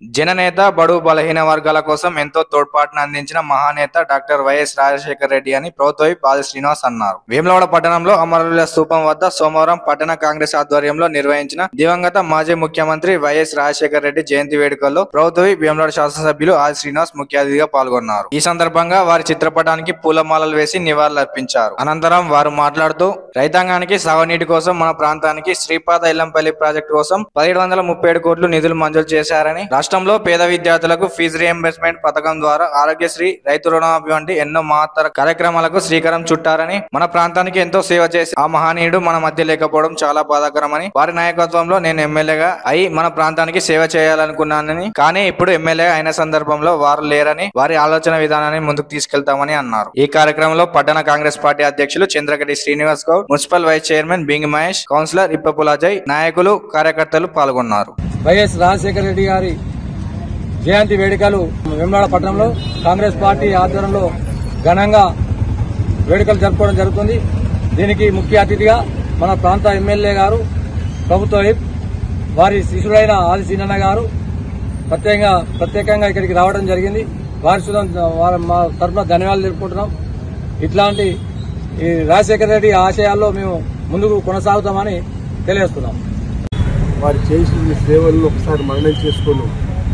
జననేత బడుగు బలహీన వర్గాల కోసం ఎంతో తోడ్పాటును అందించిన మహానేత డాక్టర్ వైఎస్ రాజశేఖర రెడ్డి అని ప్రభుత్వ బాది శ్రీనివాస్ అన్నారు వేములవాడ పట్టణంలో అమరుల స్థూపం వద్ద సోమవారం పట్టణ కాంగ్రెస్ ఆధ్వర్యంలో నిర్వహించిన దివంగత మాజీ ముఖ్యమంత్రి వైఎస్ రాజశేఖర రెడ్డి జయంతి వేడుకల్లో ప్రభుత్వ వేములవాడ శాసనసభ్యులు ఆది శ్రీనివాస్ ముఖ్య అతిథిగా పాల్గొన్నారు ఈ సందర్భంగా వారి చిత్రపటానికి పూలమాలలు వేసి నివాళులర్పించారు అనంతరం వారు మాట్లాడుతూ రైతాంగానికి సాగునీటి కోసం మన ప్రాంతానికి శ్రీపాద ఇల్లంపల్లి ప్రాజెక్టు కోసం పదిహేడు వందల ముప్పై ఏడు కోట్లు నిధులు మంజూరు చేశారని రాష్ట్రంలో పేద విద్యార్థులకు ఫీజు రియంబర్స్మెంట్ పథకం ద్వారా ఆరోగ్యశ్రీ రైతు రుణమాఫీ వంటి ఎన్నో మహత్తర కార్యక్రమాలకు శ్రీకారం చుట్టారని మన ప్రాంతానికి ఎంతో సేవ చేసి ఆ మహనీయుడు మన మధ్య లేకపోవడం చాలా బాధాకరమని వారి నాయకత్వంలో నేను ఎమ్మెల్యేగా అయి మన ప్రాంతానికి సేవ చేయాలనుకున్నానని కానీ ఇప్పుడు ఎమ్మెల్యే అయిన సందర్భంలో వారు లేరని వారి ఆలోచన విధానాన్ని ముందుకు తీసుకెళ్తామని అన్నారు ఈ కార్యక్రమంలో పట్టణ కాంగ్రెస్ పార్టీ అధ్యక్షులు Chandragaddi Srinivas Goud municipal vice chairman Bingi Mahesh councillor ఇప్పపులాజయ్ నాయకులు కార్యకర్తలు పాల్గొన్నారు వైఎస్ రాజశేఖర రెడ్డి గారి జయంతి వేడుకలు వెమ్లాడ పట్టణంలో కాంగ్రెస్ పార్టీ ఆధ్వర్యంలో ఘనంగా వేడుకలు జరుపుకోవడం జరుగుతుంది దీనికి ముఖ్య అతిథిగా మన ప్రాంత ఎమ్మెల్యే గారు ప్రభుత్వ విప్ వారి శిష్యుడైన ఆది సీనన్న గారు ప్రత్యేకంగా ప్రత్యేకంగా ఇక్కడికి రావడం జరిగింది వారి సుధా వారి మా తరఫున ధన్యవాదాలు తెలుపుకుంటున్నాం ఇట్లాంటి ఈ రాజశేఖర రెడ్డి ఆశయాల్లో మేము ముందుకు కొనసాగుతామని తెలియజేస్తున్నాం వారు చేసిన సేవలను ఒకసారి మననం చేసుకుని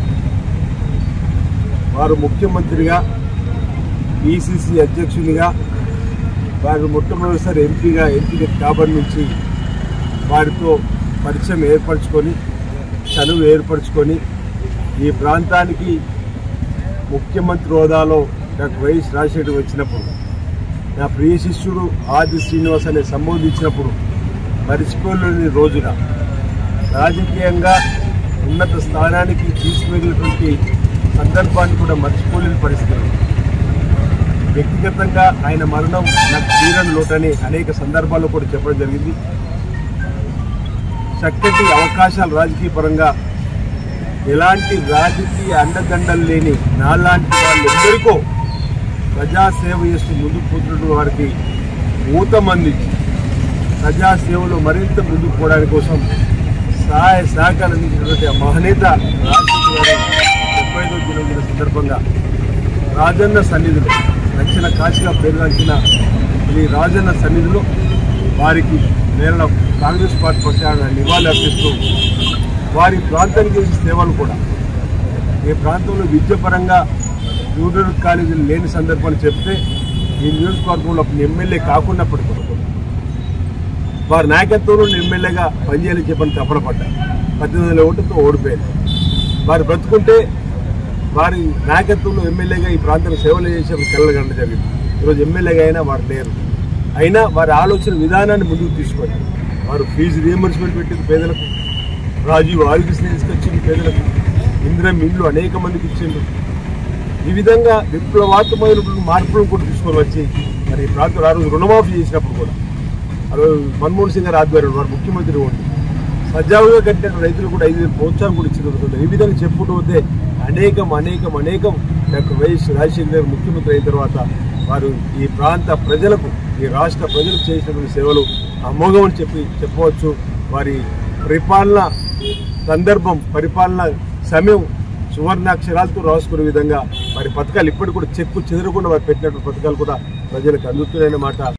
వారు ముఖ్యమంత్రిగా ఈసీసీ అధ్యక్షునిగా వారు మొట్టమొదటిసారి ఎంపీగా ఎంపీ కాబడి నుంచి వారితో పరిచయం ఏర్పరచుకొని చనువు ఏర్పరచుకొని ఈ ప్రాంతానికి ముఖ్యమంత్రి హోదాలో డాక్టర్ వైఎస్ రాజశేఖర్ వచ్చినప్పుడు నా ప్రియ శిష్యుడు ఆది శ్రీనివాస్ అనే సంబోధించినప్పుడు మరిచిపోలేని రోజున రాజకీయంగా ఉన్నత స్థానానికి తీసుకువెళ్ళినటువంటి సందర్భాన్ని కూడా మర్చిపోలేని పరిస్థితి వ్యక్తిగతంగా ఆయన మరణం నాకు తీరని లోటని అనేక సందర్భాల్లో కూడా చెప్పడం జరిగింది చక్కటి అవకాశాలు రాజకీయ పరంగా ఎలాంటి రాజకీయ అండదండలు లేని నాలాంటి వాళ్ళెందరికో ప్రజాసేవ చేస్తూ ముందుకు పోతున్న వారికి ఊతం అందించి ప్రజాసేవలో మరింత ముందుకు పోవడానికి కోసం సహాయ సహకారం అందించినటువంటి ఆ మహనేత రాజశేఖర గారి డెబ్బై ఐదో జన్మదిన సందర్భంగా రాజన్న సన్నిధిలో దక్షిణ కాశీగా పేరుగాంచిన ఈ రాజన్న సన్నిధిలో వారికి నేను కాంగ్రెస్ పార్టీ పక్షాన నివాళి అర్పిస్తూ వారి ప్రాంతానికి చేసే సేవలు కూడా ఈ ప్రాంతంలో విద్యాపరంగా జూనియర్ కాలేజీలు లేని సందర్భాన్ని చెప్తే ఈ నియోజకవర్గంలో ఒక ఎమ్మెల్యే కాకున్నప్పటికీ కూడా వారి నాయకత్వంలో నేను ఎమ్మెల్యేగా పనిచేయాలని చెప్పని తప్పడపడ్డారు పద్దెనిమిది వందల ఓటుతో ఓడిపోయారు వారు బ్రతుకుంటే వారి నాయకత్వంలో ఎమ్మెల్యేగా ఈ ప్రాంతానికి సేవలు చేసే కలగడం జరిగింది ఈరోజు ఎమ్మెల్యేగా అయినా వారు లేరు అయినా వారి ఆలోచన విధానాన్ని ముందుకు తీసుకొని వారు ఫీజు రియంబర్స్మెంట్ పెట్టింది పేదలకు రాజీవ్ ఆరోగ్యశ్రీ తీసుకొచ్చింది పేదలకు ఇందిరం ఇండ్లు అనేక మందికి ఇచ్చిండ్రు ఈ విధంగా విప్లవాత్మకమైన మార్పులను కూడా తీసుకొని వచ్చి మరి ఈ ప్రాంతంలో ఆ రోజు రుణమాఫీ చేసినప్పుడు కూడా ఆ రోజు మన్మోహన్ సింగ్ గారి ఆధ్వర్యంలో వారు ముఖ్యమంత్రి ఉండి సజావుగా కట్టిన రైతులు కూడా ఐదు వేలు ప్రోత్సాహం కూడా ఇచ్చిన ఈ విధంగా చెప్పుకుంటూ పోతే అనేకం అనేకం అనేకం డాక్టర్ వైఎస్ రాజశేఖర గారు ముఖ్యమంత్రి అయిన తర్వాత వారు ఈ ప్రాంత ప్రజలకు ఈ రాష్ట్ర ప్రజలకు చేసినటువంటి సేవలు అమోఘం అని చెప్పి చెప్పవచ్చు వారి పరిపాలన సందర్భం పరిపాలన సమయం సువర్ణాక్షరాలతో రాసుకునే విధంగా వారి పథకాలు ఇప్పటికి కూడా చెక్కు చెదరకుండా వారు పెట్టినటువంటి పథకాలు కూడా ప్రజలకు అందుతున్నాయన్నమాట